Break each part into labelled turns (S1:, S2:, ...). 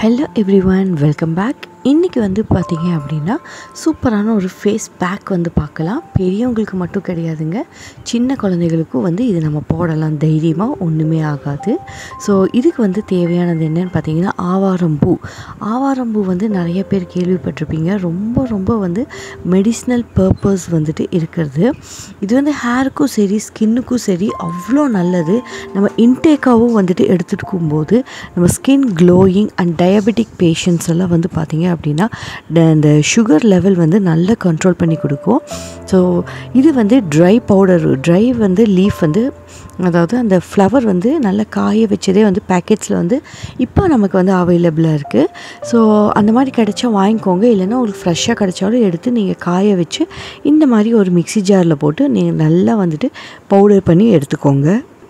S1: hello everyone welcome back இன்றைக்கி வந்து பார்த்தீங்க அப்படின்னா சூப்பரான ஒரு ஃபேஸ் பேக் வந்து பார்க்கலாம் பெரியவங்களுக்கு மட்டும் கிடையாதுங்க சின்ன குழந்தைகளுக்கும் வந்து இது நம்ம போடலாம் தைரியமாக ஒன்றுமே ஆகாது ஸோ இதுக்கு வந்து தேவையானது என்னன்னு பார்த்தீங்கன்னா ஆவாரம்பூ ஆவாரம்பூ வந்து நிறைய பேர் கேள்விப்பட்டிருப்பீங்க ரொம்ப ரொம்ப வந்து மெடிசினல் பர்பஸ் வந்துட்டு இருக்கிறது இது வந்து ஹேருக்கும் சரி ஸ்கின்னுக்கும் சரி அவ்வளோ நல்லது நம்ம இன்டேக்காகவும் வந்துட்டு எடுத்துக்கும் போது நம்ம skin glowing and diabetic patients எல்லாம் வந்து பார்த்திங்க அப்படின்னா ட- இந்த சுகர் லெவல் வந்து நல்லா கண்ட்ரோல் பண்ணி கொடுக்கும் ஸோ இது வந்து ட்ரை பவுடர் ட்ரை வந்து லீஃப் வந்து அதாவது அந்த ஃப்ளவர் வந்து நல்லா காய வச்சதே வந்து பேக்கெட்ஸில் வந்து இப்போ நமக்கு வந்து அவைலபிளாக இருக்குது ஸோ அந்த மாதிரி கிடைச்சா வாங்கிக்கோங்க இல்லைன்னா உங்களுக்கு ஃப்ரெஷ்ஷாக கிடைச்சாலும் எடுத்து நீங்கள் காய வச்சு இந்த மாதிரி ஒரு மிக்ஸி ஜாரில் போட்டு நீங்கள் நல்லா வந்துட்டு பவுடர் பண்ணி எடுத்துக்கோங்க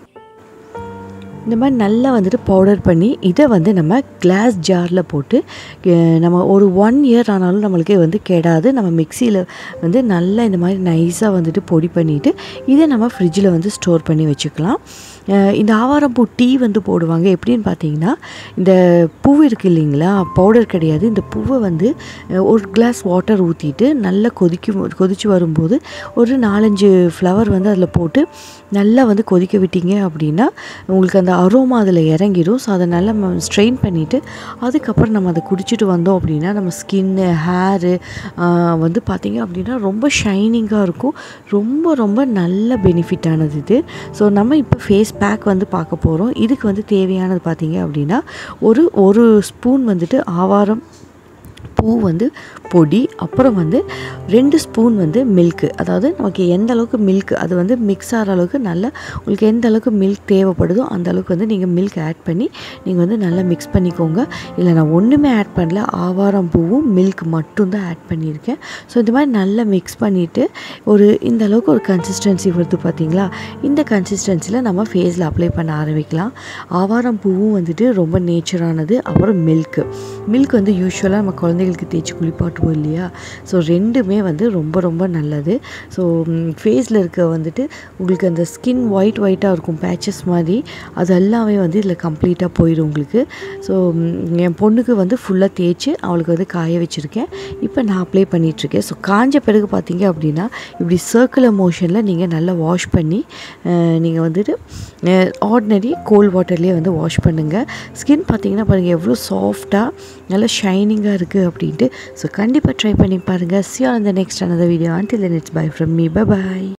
S1: இந்த மாதிரி நல்லா வந்துட்டு பவுடர் பண்ணி இதை வந்து நம்ம கிளாஸ் ஜாரில் போட்டு அஹ், நம்ம ஒரு ஒன் இயர் ஆனாலும் நம்மளுக்கு வந்து கெடாது நம்ம மிக்சியில் வந்து நல்லா இந்த மாதிரி நைஸாக வந்துட்டு பொடி பண்ணிவிட்டு இதை நம்ம ஃப்ரிட்ஜில் வந்து ஸ்டோர் பண்ணி வச்சுக்கலாம் அஹ், இந்த ஆவாரம்பூ டீ வந்து போடுவாங்க எப்படின்னு பார்த்தீங்கன்னா இந்த பூ இருக்கு இல்லைங்களா பவுடர் கிடையாது இந்த பூவை வந்து அஹ், ஒரு கிளாஸ் வாட்டர் ஊற்றிட்டு நல்லா கொதிக்கும் கொதிச்சு வரும்போது ஒரு நாலஞ்சு ஃப்ளவர் வந்து அதில் போட்டு நல்லா வந்து கொதிக்க விட்டீங்க அப்படின்னா உங்களுக்கு அந்த அரோமா அதில் இறங்கிடும் ஸோ அதை நல்லா ஸ்ட்ரெயின் பண்ணிவிட்டு அதுக்கப்புறம் நம்ம அதை குடிச்சிட்டு வந்தோம் அப்படின்னா நம்ம ஸ்கின்னு ஹேரு வந்து பார்த்திங்க அப்படின்னா ரொம்ப ஷைனிங்காக இருக்கும் ரொம்ப ரொம்ப நல்ல பெனிஃபிட்டானது இது ஸோ நம்ம இப்போ ஃபேஸ் பேக் வந்து பார்க்க போகிறோம் இதுக்கு வந்து தேவையானது பார்த்தீங்க அப்படின்னா ஒரு ஒரு ஸ்பூன் வந்துட்டு ஆவாரம் பூ வந்து பொடி அப்புறம் வந்து ரெண்டு ஸ்பூன் வந்து மில்க்கு அதாவது நமக்கு எந்த அளவுக்கு மில்க் அது வந்து மிக்ஸ் ஆகிற அளவுக்கு நல்லா உங்களுக்கு எந்த அளவுக்கு மில்க் தேவைப்படுதோ அந்த அளவுக்கு வந்து நீங்கள் மில்க் ஆட் பண்ணி நீங்கள் வந்து நல்லா மிக்ஸ் பண்ணிக்கோங்க இல்லை நான் ஒன்றுமே ஆட் பண்ணல ஆவாரம் பூவும் மில்க் மட்டும்தான் ஆட் பண்ணியிருக்கேன் ஸோ இந்த மாதிரி நல்லா மிக்ஸ் பண்ணிவிட்டு ஒரு இந்த அளவுக்கு ஒரு கன்சிஸ்டன்சி வருது பார்த்தீங்களா இந்த கன்சிஸ்டன்சியில் நம்ம ஃபேஸில் அப்ளை பண்ண ஆரம்பிக்கலாம் ஆவாரம் பூவும் வந்துட்டு ரொம்ப நேச்சரானது அப்புறம் மில்க்கு மில்க் வந்து யூஸ்வலாக நம்ம குழந்தைகளுக்கு தேய்ச்சி குளிப்பாட்டுவோம் இல்லையா ஸோ ரெண்டுமே வந்து ரொம்ப ரொம்ப நல்லது ஸோ ஃபேஸில் இருக்க வந்துட்டு உங்களுக்கு அந்த ஸ்கின் ஒயிட் ஒயிட்டாக இருக்கும் பேச்சஸ் மாதிரி அது எல்லாமே வந்து இதில் கம்ப்ளீட்டாக போயிடும் உங்களுக்கு ஸோ என் பொண்ணுக்கு வந்து ஃபுல்லாக தேய்ச்சி அவளுக்கு வந்து காய வச்சுருக்கேன் இப்போ நான் அப்ளை பண்ணிகிட்ருக்கேன் ஸோ காஞ்ச பிறகு பார்த்தீங்க அப்படின்னா இப்படி சர்க்குலர் மோஷனில் நீங்கள் நல்லா வாஷ் பண்ணி நீங்கள் வந்துட்டு ஆர்டினரி கோல்ட் வாட்டர்லேயே வந்து வாஷ் பண்ணுங்கள் ஸ்கின் பார்த்தீங்கன்னா பாருங்கள் எவ்வளோ சாஃப்டாக நல்லா ஷைனிங்காக இருக்குது அப்படின்ட்டு ஸோ கண்டிப்பாக ட்ரை பண்ணி பாருங்கள் see on the next another video until then it's bye from me bye bye